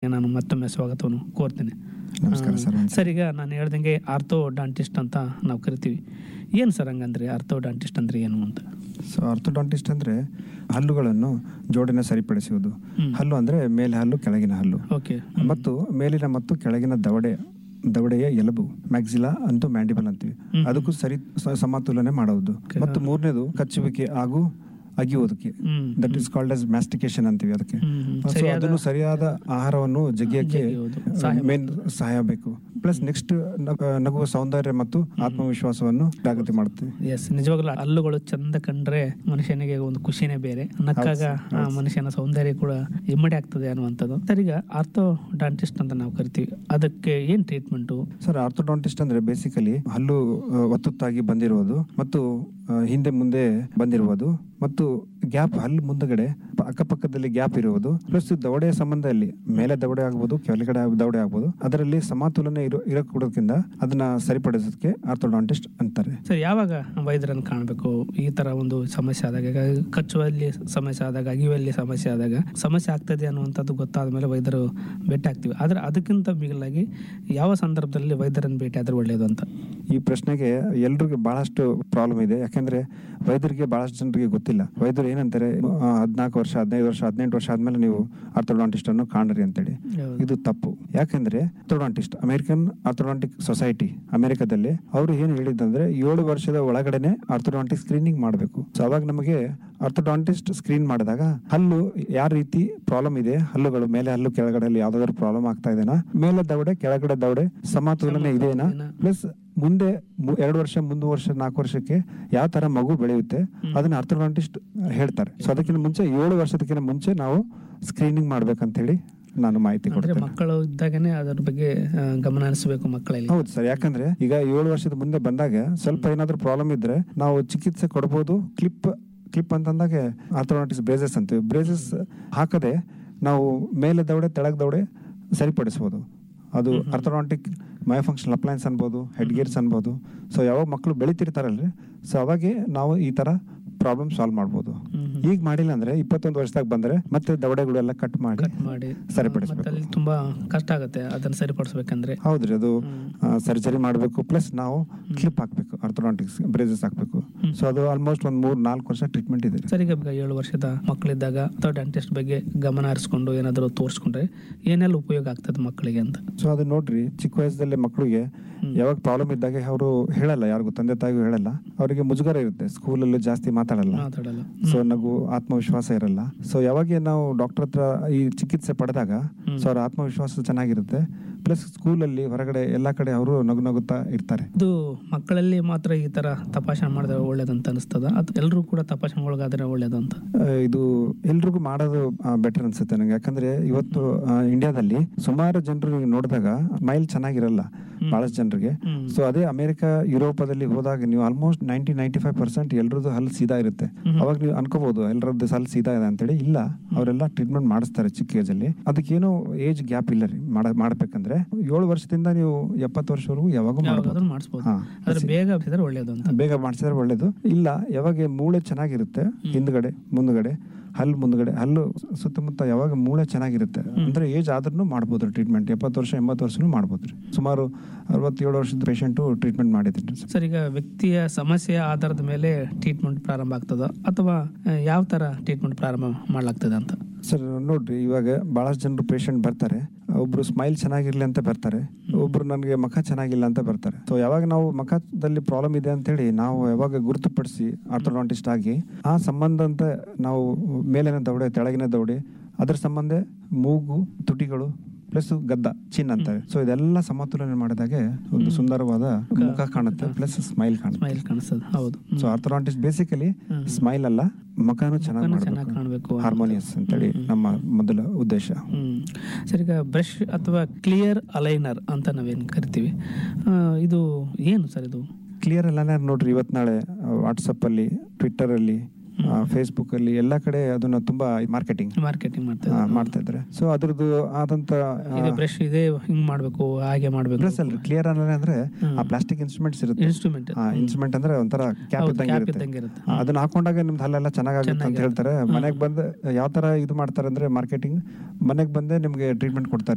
ಕಾರ್ಯಕ್ರಮಕ್ಕೆ ನಾನು ಮತ್ತೊಮ್ಮೆ ಸ್ವಾಗತವನ್ನು ಕೋರ್ತೀನಿ ನಮಸ್ಕಾರ ಸರ್ ಆ, ಸರ್ ಈಗ ನಾನು ಹೇಳ್ದಂಗೆ ಆರ್ಥೋಡಾಂಟಿಸ್ಟ್ ಅಂತ ನಾವು ಕರಿತೀವಿ ಏನು ಸರ್ ಹಂಗಂದ್ರೆ ಆರ್ಥೋಡಾಂಟಿಸ್ಟ್ ಅಂದ್ರೆ ಏನು ಅಂತ ಸೊ ಆರ್ಥೋಡಾಂಟಿಸ್ಟ್ ಅಂದ್ರೆ ಹಲ್ಲುಗಳನ್ನು ಜೋಡಣೆ ಸರಿಪಡಿಸುವುದು ಹ್ಮ್. ಹಲ್ಲು ಅಂದ್ರೆ ಮೇಲೆ ಹಲ್ಲು ಕೆಳಗಿನ ಹಲ್ಲು ಓಕೆ ಮತ್ತು ಮೇಲಿನ ಮತ್ತು ಕೆಳಗಿನ ದವಡೆ ದವಡೆಯ ಎಲುಬು ಮ್ಯಾಕ್ಸಿಲಾ ಅಂತೂ ಮ್ಯಾಂಡಿಬಲ್ ಅಂತೀವಿ ಹ್ಮ್. ಅದಕ್ಕೂ ಸರಿ ಸ- ಸಮತೋಲನೆ ಮಾಡುವುದು Okay. ಮತ್ತು ಮೂರನೇದು ಕಚ್ಚುವಿಕೆ ಹಾಗೂ ಅಗಿಯುವುದಕ್ಕೆ ಹ್ಮ್. That is called as mastication ಅಂತೀವಿ ಅದಕ್ಕೆ ಹ್ಮ್, ಹ್ಮ್. ಸೊ ಸರಿಯಾದ- ಅದನ್ನು ಸರಿಯಾದ ಆಹಾರವನ್ನು ಜಗಿಯಕ್ಕೆ ಜಗಿಯುವುದು. ಸಹಾಯ ಮೇನ್ ಸಹಾಯ ಬೇಕು ಪ್ಲಸ್ ನೆಕ್ಸ್ಟ್ ನಗುವ ಸೌಂದರ್ಯ ಮತ್ತು ಆತ್ಮವಿಶ್ವಾಸವನ್ನು ಜಾಗೃತಿ ಮಾಡುತ್ತೆ ಎಸ್ ನಿಜವಾಗ್ಲೂ ಹಲ್ಲುಗಳು ಚಂದ ಕಂಡ್ರೆ ಮನುಷ್ಯನಿಗೆ ಒಂದು ಖುಷಿನೇ ಬೇರೆ ನಕ್ಕಾಗ ಹೌದು, ಆ ಮನುಷ್ಯನ ಸೌಂದರ್ಯ ಕೂಡ ಇಮ್ಮಡಿ ಆಗ್ತದೆ ಅನ್ನುವಂಥದ್ದು ಸರ್ ಈಗ ಆರ್ಥೋಡಾಂಟಿಸ್ಟ್ ಅಂತ ನಾವು ಕರಿತೀವಿ ಅದಕ್ಕೆ ಏನ್ ಟ್ರೀಟ್ಮೆಂಟು ಸರ್ ಆರ್ಥೋಡಾಂಟಿಸ್ಟ್ ಅಂದ್ರೆ ಬೇಸಿಕಲಿ ಹಲ್ಲು ಆ, ಒತ್ತುತ್ತಾಗಿ ಬಂದಿರುವುದು ಮತ್ತು ಆ, ಹಿಂದೆ ಮುಂದೆ ಬಂದಿರುವುದು ಮತ್ತು ಗ್ಯಾಪ್ ಹಲ್ಲು ಮುಂದಗಡೆ ಪ- ಅಕ್ಕಪಕ್ಕದಲ್ಲಿ ಗ್ಯಾಪ್ ಇರುವುದು ಪ್ಲಸ್ ದವಡೆಯ ಸಂಬಂಧದಲ್ಲಿ ಮೇಲೆ ದವಡೆ ಆಗ್ಬೋದು ಕೆಳಗಡೆ ದವಡೆ ಆಗ್ಬೋದು ಅದರಲ್ಲಿ ಸಮತೋಲನೆ ಇರೋ ಇರಕೂಡೋದ್ರಿಂದ ಅದನ್ನ ಸರಿಪಡಿಸೋದಕ್ಕೆ ಆರ್ಥೋಡಾಂಟಿಸ್ಟ್ ಅಂತಾರೆ ಸರ್ ಯಾವಾಗ ವೈದ್ಯರನ್ನು ಕಾಣಬೇಕು ಈ ತರ ಒಂದು ಸಮಸ್ಯೆ ಆದಾಗ ಈಗ ಕಚ್ಚುವಲ್ಲಿ ಸಮಸ್ಯೆ ಆದಾಗ ಅಗಿಯುವಲ್ಲಿ ಸಮಸ್ಯೆ ಆದಾಗ ಸಮಸ್ಯೆ ಆಗ್ತದೆ ಅನ್ನುವಂಥದ್ದು ಗೊತ್ತಾದ ಮೇಲೆ ವೈದ್ಯರು ಭೇಟಿ ಆಗ್ತೀವಿ ಆದ್ರೆ ಅದಕ್ಕಿಂತ ಮಿಗಿಲಾಗಿ ಯಾವ ಸಂದರ್ಭದಲ್ಲಿ ವೈದ್ಯರನ್ನು ಭೇಟಿ ಆದ್ರೆ ಒಳ್ಳೆಯದು ಅಂತ ಈ ಪ್ರಶ್ನೆಗೆ ಎಲ್ರಿಗೂ ಬಹಳಷ್ಟು ಪ್ರಾಬ್ಲಮ್ ಇದೆ ಯಾಕಂದ್ರೆ ವೈದ್ಯರಿಗೆ ಬಹಳಷ್ಟು ಜನರಿಗೆ ಗೊತ್ತಿಲ್ಲ ವೈದ್ಯರು ಏನಂತಾರೆ ಹದಿನಾಲ್ಕು ವರ್ಷ ಹದಿನೈದು ವರ್ಷ ಹದಿನೆಂಟು ವರ್ಷ ಆದ್ಮೇಲೆ ನೀವು ಆರ್ಥೋಡಾಂಟಿಸ್ಟ್ ಅನ್ನು ಕಾಣ್ರಿ ಅಂತೇಳಿ ಇದು ತಪ್ಪು ಯಾಕಂದ್ರೆ ಆರ್ಥೋಡಾಂಟಿಸ್ಟ್ ಅಮೆರಿಕನ್ ಆರ್ಥೋಡಾಂಟಿಕ್ ಸೊಸೈಟಿ ಅಮೆರಿಕದಲ್ಲಿ ಅವರು ಏನು ಹೇಳಿದಂದ್ರೆ ಏಳು ವರ್ಷದ ಒಳಗಡೆನೆ ಆರ್ಥೋಡಾಂಟಿಕ್ ಸ್ಕ್ರೀನಿಂಗ್ ಮಾಡಬೇಕು ಸೊ ಅವಾಗ ನಮಗೆ ಆರ್ಥೋಡಾಂಟಿಸ್ಟ್ ಸ್ಕ್ರೀನ್ ಮಾಡಿದಾಗ ಹಲ್ಲು ಯಾವ ರೀತಿ ಪ್ರಾಬ್ಲಮ್ ಇದೆ ಹಲ್ಲುಗಳು ಮೇಲೆ ಹಲ್ಲು ಕೆಳಗಡೆ ಯಾವ್ದಾದ್ರು ಪ್ರಾಬ್ಲಮ್ ಆಗ್ತಾ ಇದೆನಾ ಮೇಲೆ ದವಡೆ ಕೆಳಗಡೆ ದವಡೆ ಸಮತೋಲನೆ ಇದೆನಾ ಪ್ಲಸ್ ಮುಂದೆ ಮು- ಎರಡು ವರ್ಷ ಮುಂದೆ ವರ್ಷ ನಾಲ್ಕು ವರ್ಷಕ್ಕೆ ಯಾವ ತರ ಮಗು ಬೆಳೆಯುತ್ತೆ ಅದನ್ನ ಆರ್ಥೋಡಾಂಟಿಸ್ಟ್ ಹೇಳ್ತಾರೆ ಸೊ ಅದಕ್ಕಿಂತ ಮುಂಚೆ ಏಳು ವರ್ಷದಕ್ಕಿಂತ ಮುಂಚೆ ನಾವು ಸ್ಕ್ರೀನಿಂಗ್ ಮಾಡ್ಬೇಕಂತ ಹೇಳಿ ನಾನು ಮಾಹಿತಿ ಅಂದ್ರೆ ಕೊಡ್ತೇನೆ ಮಕ್ಕಳು ಇದ್ದಾಗನೇ ಅದರ ಬಗ್ಗೆ ಆ, ಗಮನ ಹರಿಸಬೇಕು ಮಕ್ಕಳಲ್ಲಿ ಹೌದು ಸರ್ ಯಾಕಂದ್ರೆ ಈಗ ಏಳು ವರ್ಷದ ಮುಂದೆ ಬಂದಾಗ ಸ್ವಲ್ಪ ಏನಾದ್ರೂ ಪ್ರಾಬ್ಲಮ್ ಇದ್ರೆ ನಾವು ಚಿಕಿತ್ಸೆ ಕೊಡ್ಬೋದು ಕ್ಲಿಪ್ ಕ್ಲಿಪ್ ಅಂತಂದಾಗ ಆರ್ಥೋಡಾಂಟಿಸ್ ಬ್ರೇಸಸ್ ಅಂತೀವಿ ಬ್ರೇಸಸ್ ಹಾಕದೆ ನಾವು ಮೇಲೆ ದವಡೆ ತೆಳಗ್ ದವಡೆ ಸರಿಪಡಿಸ್ಬೋದು ಅದು ಆರ್ಥೋಡಾಂಟಿಕ್ ಮಯೋಫಂಕ್ಷನಲ್ ಅಪ್ಲೈನ್ಸ್ ಅನ್ಬೋದು ಹೆಡ್ ಗೇರ್ಸ್ ಅನ್ಬೋದು ಸೊ ಯಾವಾಗ ಮಕ್ಕಳು ಬೆಳಿತಿರ್ತಾರಲ್ರಿ ಸೊ ಅವಾಗೆ ನಾವು ಈ ತರ ಪ್ರಾಬ್ಲಮ್ ಸಾಲ್ವ್ ಮಾಡ್ಬೋದು ಹ್ಮ್ ಹ್ಮ್. ಈಗ ಮಾಡಿಲ್ಲ ಅಂದ್ರೆ ಇಪ್ಪತ್ತೊಂದು ವರ್ಷದಾಗ ಬಂದ್ರೆ ಮತ್ತೆ ದವಡೆಗಳೆಲ್ಲ ಕಟ್ ಮಾಡಿ ಕಟ್ ಮಾಡಿ ಸರಿಪಡಿಸ್ಬೇಕು. ಮತ್ತೆ ಅಲ್ಲಿ ತುಂಬಾ ಕಷ್ಟ ಆಗುತ್ತೆ ಅದನ್ನ ಸರಿಪಡಿಸ್ಬೇಕಂದ್ರೆ ಹೌದ್ರಿ ಅದು ಹ್ಮ್. ಸರ್ಜರಿ ಮಾಡಬೇಕು ಪ್ಲಸ್ ನಾವು ಕ್ಲಿಪ್ ಹಾಕ್ಬೇಕು ಆರ್ಥೋಡಾಂಟಿಕ್ಸ್ ಬ್ರೇಸಸ್ ಹಾಕ್ಬೇಕು ಹ್ಮ್. ಸೊ ಅದು ಆಲ್ಮೋಸ್ಟ್ ಒಂದ್ ಮೂರ್ ನಾಲ್ಕು ವರ್ಷ ಟ್ರೀಟ್ಮೆಂಟ್ ಇದೆ ಸರ್ ಈಗ ಏಳು ವರ್ಷದ ಮಕ್ಕಳಿದ್ದಾಗ ಡೆಂಟಿಸ್ಟ್ ಬಗ್ಗೆ ಗಮನ ಹರಿಸ್ಕೊಂಡು ಏನಾದರೂ ತೋರಿಸ್ಕೊಂಡ್ರೆ ಏನೆಲ್ಲ ಉಪಯೋಗ ಆಗ್ತದೆ ಮಕ್ಕಳಿಗೆ ಅಂತ ಸೊ ಅದು ನೋಡ್ರಿ ಚಿಕ್ಕ ವಯಸ್ಸದಲ್ಲಿ ಮಕ್ಕಳಿಗೆ ಹ್ಮ್. ಯಾವಾಗ ಪ್ರಾಬ್ಲಮ್ ಇದ್ದಾಗ ಅವರು ಹೇಳಲ್ಲ ಯಾರಿಗೂ ತಂದೆ ತಾಯಿಗೂ ಹೇಳಲ್ಲ ಅವರಿಗೆ ಮುಜುಗರ ಇರುತ್ತೆ ಸ್ಕೂಲಲ್ಲಿ ಜಾಸ್ತಿ ಮಾತಾಡಲ್ಲ ಮಾತಾಡಲ್ಲ ಸೊ ನಗು ಆತ್ಮವಿಶ್ವಾಸ ಇರಲ್ಲ ಸೊ ಯಾವಾಗ ನಾವು ಡಾಕ್ಟರ್ ಹತ್ರ ಈ ಚಿಕಿತ್ಸೆ ಪಡೆದಾಗ ಹ್ಮ್. ಸೊ ಅವ್ರ ಆತ್ಮವಿಶ್ವಾಸ ಚೆನ್ನಾಗಿರುತ್ತೆ ಪ್ಲಸ್ ಸ್ಕೂಲಲ್ಲಿ ಹೊರಗಡೆ ಎಲ್ಲಾ ಕಡೆ ಅವರು ನಗು ನಗುತ್ತಾ ಇರ್ತಾರೆ ಇದು ಮಕ್ಕಳಲ್ಲಿ ಮಾತ್ರ ಈ ತರ ತಪಾಸಣೆ ಮಾಡಿದ್ರೆ ಒಳ್ಳೇದಂತ ಅನಿಸ್ತದ ಅದು ಎಲ್ಲರೂ ಕೂಡ ತಪಾಸಣೆ ಒಳಗಾದ್ರೆ ಒಳ್ಳೇದು ಅಂತ ಆ, ಇದು ಎಲ್ರಿಗೂ ಮಾಡೋದು ಬೆಟರ್ ಅನ್ಸುತ್ತೆ ನಂಗೆ ಯಾಕಂದ್ರೆ ಇವತ್ತು ಆ, ಇಂಡಿಯಾದಲ್ಲಿ ಸುಮಾರು ಜನರು ನೋಡಿದಾಗ ಸ್ಮೈಲ್ ಚೆನ್ನಾಗಿರಲ್ಲ ಹ್ಮ್. ಬಹಳಷ್ಟು ಜನರಿಗೆ ಹ್ಮ್. ಸೊ ಅದೇ ಅಮೆರಿಕ ಯುರೋಪದಲ್ಲಿ ಹೋದಾಗ ನೀವು almost ninety ninety five percent ಎಲ್ರದ್ದು ಹಲ್ಲು ಸೀದಾ ಇರುತ್ತೆ ಹ್ಮ್. ಅವಾಗ ನೀವು ಅನ್ಕೋಬಹುದು ಎಲ್ಲರದ್ದು ಹಲ್ಲು ಸೀದಾ ಇದೆ ಅಂತೇಳಿ ಇಲ್ಲ ಅವರೆಲ್ಲ ಟ್ರೀಟ್ಮೆಂಟ್ ಮಾಡಿಸ್ತಾರೆ ಚಿಕ್ಕ ಏಜ್ ಅಲ್ಲಿ ಅದಕ್ಕೇನೋ ಏಜ್ ಗ್ಯಾಪ್ ಇಲ್ಲ ರೀ ಮಾಡ ಮಾಡ್ಬೇಕಂದ್ರೆ ಏಳು ವರ್ಷದಿಂದ ನೀವು ಎಪ್ಪತ್ತು ವರ್ಷವರೆಗೂ ಯಾವಾಗೂ ಯಾವಾಗಾದ್ರೂ ಮಾಡ್ಬೋದು ಮಾಡಿಸ್ಬೋದು ಹಾ ಆದ್ರೆ ಬೇಗ ಹಬ್ಸಿದ್ರೆ ಒಳ್ಳೇದು ಅಂತ ಬೇಗ ಮಾಡಿಸಿದ್ರೆ ಒಳ್ಳೇದು ಇಲ್ಲ ಯಾವಾಗ ಮೂಳೆ ಚೆನ್ನಾಗಿರುತ್ತೆ ಹಿಂದ್ಗಡೆ ಮುಂದ್ಗಡೆ ಹಲ್ಲು ಮುಂದ್ಗಡೆ ಹಲ್ಲು ಸುತ್ತಮುತ್ತ ಯಾವಾಗ ಮೂಳೆ ಚೆನ್ನಾಗಿರುತ್ತೆ ಅಂದ್ರೆ ಏಜ್ ಆದ್ರೂ ಮಾಡ್ಬೋದು ಟ್ರೀಟ್ಮೆಂಟ್ ಎಪ್ಪತ್ತು ವರ್ಷ ಎಂಬತ್ತು ವರ್ಷನೂ ಮಾಡ್ಬೋದು ರೀ ಸುಮಾರು ಅರವತ್ತೇಳು ವರ್ಷದ ಪೇಷಂಟು ಟ್ರೀಟ್ಮೆಂಟ್ ಮಾಡಿದ್ದೀನಿ ಸರ್ ಸರ್ ಈಗ ವ್ಯಕ್ತಿಯ ಸಮಸ್ಯೆಯ ಆಧಾರದ ಮೇಲೆ ಟ್ರೀಟ್ಮೆಂಟ್ ಪ್ರಾರಂಭ ಆಗ್ತದ ಅಥವಾ ಆ, ಯಾವ ತರ ಟ್ರೀಟ್ಮೆಂಟ್ ಪ್ರಾರಂಭ ಮಾಡ್ಲಾಗ್ತದೆ ಅಂತ ಸರ್ ನೋಡ್ರಿ ಇವಾಗ ಬಹಳಷ್ಟು ಜನರು ಪೇಷಂಟ್ ಬರ್ತಾರೆ ಒಬ್ರು ಸ್ಮೈಲ್ ಚೆನ್ನಾಗಿರ್ಲಿ ಅಂತ ಬರ್ತಾರೆ ಒಬ್ರು ನನಗೆ ಮುಖ ಚೆನ್ನಾಗಿಲ್ಲ ಅಂತ ಬರ್ತಾರೆ ಸೊ ಯಾವಾಗ ನಾವು ಮುಖದಲ್ಲಿ ಪ್ರಾಬ್ಲಮ್ ಇದೆ ಅಂತ ಹೇಳಿ ನಾವು ಯಾವಾಗ ಗುರುತುಪಡಿಸಿ ಆರ್ಥೋಡಾಂಟಿಸ್ಟ್ ಆಗಿ ಆ ಸಂಬಂಧ ಅಂತ ನಾವು ಮೇಲಿನ ದವಡೆ ತೆಳಗಿನ ದವಡೆ ಅದ್ರ ಸಂಬಂಧ ಮೂಗು ತುಟಿಗಳು ಪ್ಲಸ್ ಗದ್ದ ಚಿನ್ ಅಂತಾರೆ ಸೊ ಇದೆಲ್ಲ ಸಮತೋಲನೆ ಮಾಡಿದಾಗೆ ಒಂದು ಸುಂದರವಾದ ಮುಖ ಕಾಣುತ್ತೆ ಪ್ಲಸ್ ಸ್ಮೈಲ್ ಕಾಣುತ್ತೆ ಸ್ಮೈಲ್ ಕಾಣಿಸ್ತದೆ ಹೌದು ಸೊ ಆರ್ಥೋಡಾಂಟಿಸ್ಟ್ ಬೇಸಿಕಲಿ ಹ್ಮ್. ಸ್ಮೈಲ್ ಅಲ್ಲ ಮುಖನೂ ಚೆನ್ನಾಗಿ ಮುಖನೂ ಚೆನ್ನಾಗಿ ಮಾಡಬೇಕು ಕಾಣಬೇಕು ಅಂತ. ಹಾರ್ಮೋನಿಯಸ್ ಅಂತೇಳಿ ನಮ್ಮ ಮೊದಲ ಉದ್ದೇಶ ಹ್ಮ್ ಸರ್ ಈಗ ಬ್ರಷ್ ಅಥವಾ ಕ್ಲಿಯರ್ ಅಲೈನರ್ ಅಂತ ನಾವೇನು ಕರಿತೀವಿ ಆ, ಇದು ಏನು ಸರ್ ಇದು ಕ್ಲಿಯರ್ ಎಲ್ಲ ನೋಡ್ರಿ ಇವತ್ ನಾಳೆ ವಾಟ್ಸಪ್ ಅಲ್ಲಿ ಟ್ವಿಟ್ಟರ್ ಅಲ್ಲಿ ಫೇಸ್ಬುಕ್ ಅಲ್ಲಿ ಎಲ್ಲಾ ಕಡೆ ಅದನ್ನ ತುಂಬಾ ಮಾರ್ಕೆಟಿಂಗ್ ಮಾರ್ಕೆಟಿಂಗ್ ಮಾಡ್ತಾ ಮಾಡ್ತಾ ಇದ್ದಾರೆ ಸೊ ಅದ್ರದ್ದು ಆದಂತ ಇದೆ ಬ್ರಷ್ ಇದೆ ಹಿಂಗ್ ಮಾಡ್ಬೇಕು ಹಾಗೆ ಮಾಡ್ಬೇಕು ಪ್ಲಸ್ ಅಲ್ರಿ ಕ್ಲಿಯರ್ ಅಂದ್ರೆ ಹ್ಮ್. ಆ ಪ್ಲಾಸ್ಟಿಕ್ ಇನ್ಸ್ಟ್ರೂಮೆಂಟ್ಸ್ ಇರುತ್ತೆ ಇನ್ಸ್ಟ್ರೂಮೆಂಟ್ ಇನ್ಸ್ಟ್ರೂಮೆಂಟ್ ಅಂದ್ರೆ ಒಂಥರ ಕ್ಯಾಪ್ ಹೌದು, ಇದ್ದಂಗೆ cap ಇರುತ್ತೆ ಇದ್ದಂಗೆ ಇರುತ್ತೆ. ಆ, ಅದನ್ನ ಹಾಕೊಂಡಾಗ ನಿಮ್ದು ಹಲ್ಲೆಲ್ಲ ಚೆನ್ನಾಗಾಗುತ್ತೆ ಅಂತ ಚೆನ್ನಾಗಿರುತ್ತೆ. ಹೇಳ್ತಾರೆ ಮನೆಗೆ ಬಂದು ಯಾವ ತರ ಇದು ಮಾಡ್ತಾರೆ ಅಂದ್ರೆ ಮಾರ್ಕೆಟಿಂಗ್ ಮನೆಗೆ ಬಂದೇ ನಿಮ್ಗೆ ಟ್ರೀಟ್ಮೆಂಟ್ ಕೊಡ್ತಾರೆ